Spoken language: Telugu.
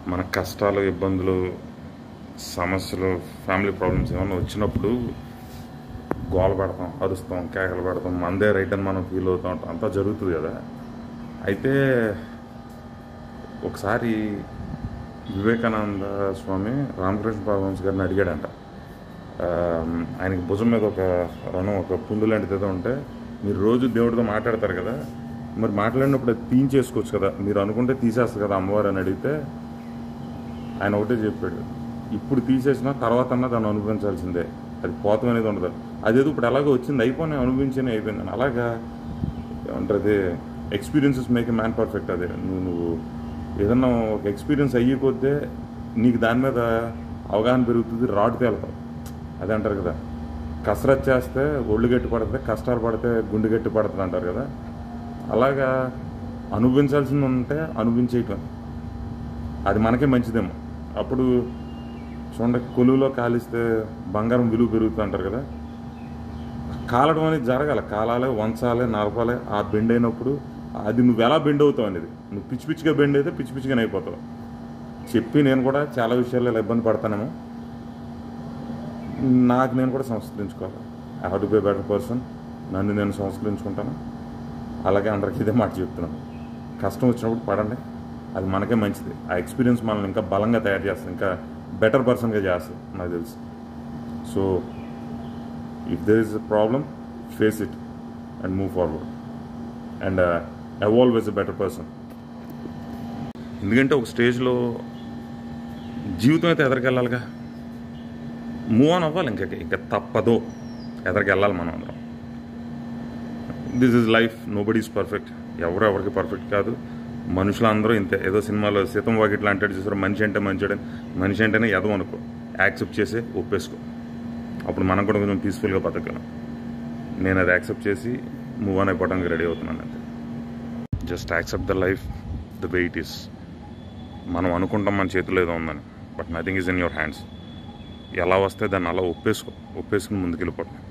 మన కష్టాలు ఇబ్బందులు సమస్యలు ఫ్యామిలీ ప్రాబ్లమ్స్ ఏమైనా వచ్చినప్పుడు గోల పెడతాం అరుస్తాం కేకలు పెడతాం మందే రైట్ అని మనం ఫీల్ అవుతాం అంతా జరుగుతుంది కదా అయితే ఒకసారి వివేకానంద స్వామి రామకృష్ణ పరమహంస గారిని అడిగాడంట ఆ, ఆయనకి భుజం మీద ఒక రణం ఒక పుండు లాంటిది ఏదో ఉంటే మీరు రోజు దేవుడితో మాట్లాడతారు కదా మరి మాట్లాడినప్పుడు అది తీయించేసుకోవచ్చు కదా మీరు అనుకుంటే తీసేస్తారు కదా అమ్మవారు అని అడిగితే ఆయన ఒకటే చెప్పాడు ఇప్పుడు తీసేసినా తర్వాత అన్నా దాన్ని అనుభవించాల్సిందే అది పోతం అనేది ఉండదు అదేదో ఇప్పుడు ఎలాగో వచ్చింది అయిపోయి అనుభవించనే అయిపోయింది అలాగా ఏమంటారు ఎక్స్పీరియన్సెస్ మేక్ మ్యాన్ పర్ఫెక్ట్ అదే నువ్వు నువ్వు ఏదన్నా ఒక ఎక్స్పీరియన్స్ అయ్యే కొద్దే నీకు దాని మీద అవగాహన పెరుగుతుంది రాడ్ తేలుతావు అదే అంటారు కదా కసరత్ చేస్తే ఒళ్ళు గట్టి పడుతుంది కష్టాలు పడితే గుండె గట్టి పడుతుంది అంటారు కదా అలాగా అనుభవించాల్సింది ఉంటే అనుభవించేయటం అది మనకే మంచిదేమో అప్పుడు చూడండి కొలువులో కాలిస్తే బంగారం విలువ పెరుగుతుంది అంటారు కదా కాలడం అనేది జరగాలి కాలాలే వంచాలే నరపాలే ఆ బెండ్ అయినప్పుడు అది నువ్వు ఎలా బెండ్ అవుతావు అనేది నువ్వు పిచ్చి పిచ్చిగా బెండ్ అయితే పిచ్చి పిచ్చిగానే అయిపోతావు చెప్పి నేను కూడా చాలా విషయాల్లో ఇలా ఇబ్బంది పడతానేమో నాకు నేను కూడా సంస్కరించుకోవాలి I have to be better person నన్ను నేను సంస్కరించుకుంటాను అలాగే అందరికీ ఇదే మాట చెప్తున్నాను కష్టం వచ్చినప్పుడు పడండి అది మనకే మంచిది ఆ ఎక్స్పీరియన్స్ మనల్ని ఇంకా బలంగా తయారు చేస్తుంది ఇంకా బెటర్ పర్సన్గా చేస్తుంది నాకు తెలుసు so if there is a problem face it and move forward and evolve as a better person ఎందుకంటే ఒక స్టేజ్లో జీవితం అయితే ఎదరికెళ్ళాలిగా మూవ్ ఆన్ అవ్వాలి ఇంకా ఇంకా తప్పదు ఎదరికి వెళ్ళాలి మనం అందరం this is life nobody is perfect ఎవరు ఎవరికి పర్ఫెక్ట్ కాదు మనుషులందరూ ఇంతే ఏదో సినిమాలో సీతం వాకిట్లు అంటాడు చూసారు మనిషి అంటే మంచివాడు మనిషి అంటేనే ఎదవ అనుకో యాక్సెప్ట్ చేసి ఒప్పేసుకో అప్పుడు మనం కూడా కొంచెం పీస్ఫుల్గా బతకగలం నేను అది యాక్సెప్ట్ చేసి మూవ్ ఆన్ అయిపోవడానికి రెడీ అవుతున్నాను అంతే just accept the life the way it is మనం అనుకుంటాం మన చేతిలో ఏదో ఉందని but nothing is in your hands ఎలా వస్తే దాన్ని అలా ఒప్పేసుకో ఒప్పేసుకుని ముందుకెళ్ళిపోవటం